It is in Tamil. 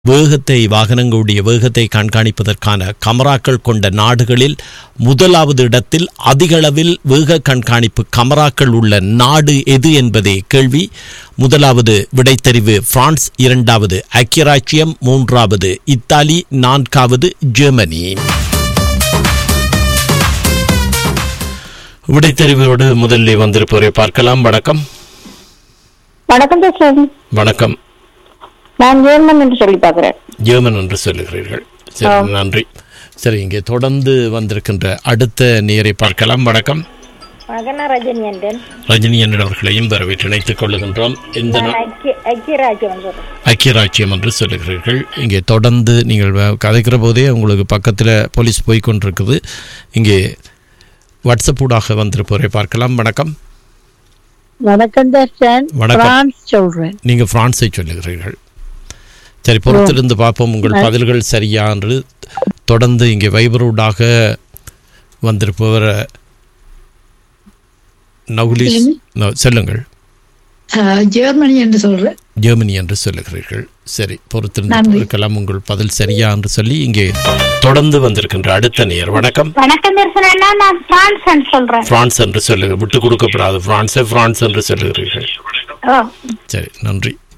வேகத்தை வாகனங்களுடைய வேகத்தை கண்காணிப்பதற்கான கமராக்கள் கொண்ட நாடுகளில் முதலாவது இடத்தில் அதிகளவில் வேக கண்காணிப்பு கமராக்கள் உள்ள நாடு எது என்பதே கேள்வி முதலாவது விடைத்தெரிவு பிரான்ஸ் இரண்டாவது ஐக்கியராச்சியம் மூன்றாவது இத்தாலி நான்காவது ஜெர்மனி விடைத்தெரிவோடு முதலில் வந்திருப்பவரை பார்க்கலாம் வணக்கம் வணக்கம் சார் வணக்கம் நான் ஜெர்மன் என்று சொல்லி பார்க்கிறேன் ஜெர்மன் என்று சொல்லுகிறீர்கள் சரி நன்றி சரி இங்கே தொடர்ந்து வந்திருக்கின்ற அடுத்த நேரை பார்க்கலாம் வணக்கம் வணக்கம் நான் ரஜினி என்றேன் ரஜினி அவர்களையும் வரவேற்று இணைத்துக் கொள்ளுகின்றோம் இந்த நான் நா- ஐக்கிய ஐக்கியராஜ்யம் சொல்றேன் ஐக்கிய ராஜ்யம் என்று சொல்லுகிறீர்கள் இங்கே தொடர்ந்து நீங்கள் வ- கதைக்கிற போதே உங்களுக்கு பக்கத்தில் போலீஸ் போய் கொண்டிருக்குது இங்கே வாட்ஸ்அப் ஊடாக வந்திருப்பவரை பார்க்கலாம் வணக்கம் வணக்கம் தர்ஷன் வணக்கம். பிரான்ஸ் சொல்றேன் நீங்கள் பிரான்ஸை சொல்லுகிறீர்கள் சரி பொறுத்திருந்து பார்ப்போம் உங்கள் பதில்கள் சரியா என்று தொடர்ந்து இங்கே வைபரூடாக வந்திருப்பவர் நவுலிஸ் ந- சொல்லுங்கள் ஆஹ் ஜெர்மனி என்று சொல்றேன் ஜெர்மனி என்று சொல்லுகிறீர்கள் சரி பொறுத்திருந்து நன்றி. இருக்கலாம் உங்கள் பதில் சரியா என்று சொல்லி இங்கே தொடர்ந்து வந்திருக்கின்ற அடுத்த நேர் வணக்கம் வணக்கம் தர்ஷன் நான் பிரான்ஸ் என்று சொல்றேன் பிரான்ஸ் என்று சொல்லுங்க விட்டு கொடுக்கப்படாது பிரான்ஸே பிரான்ஸ் என்று சொல்லுகிறீர்கள் ஓ சரி நன்றி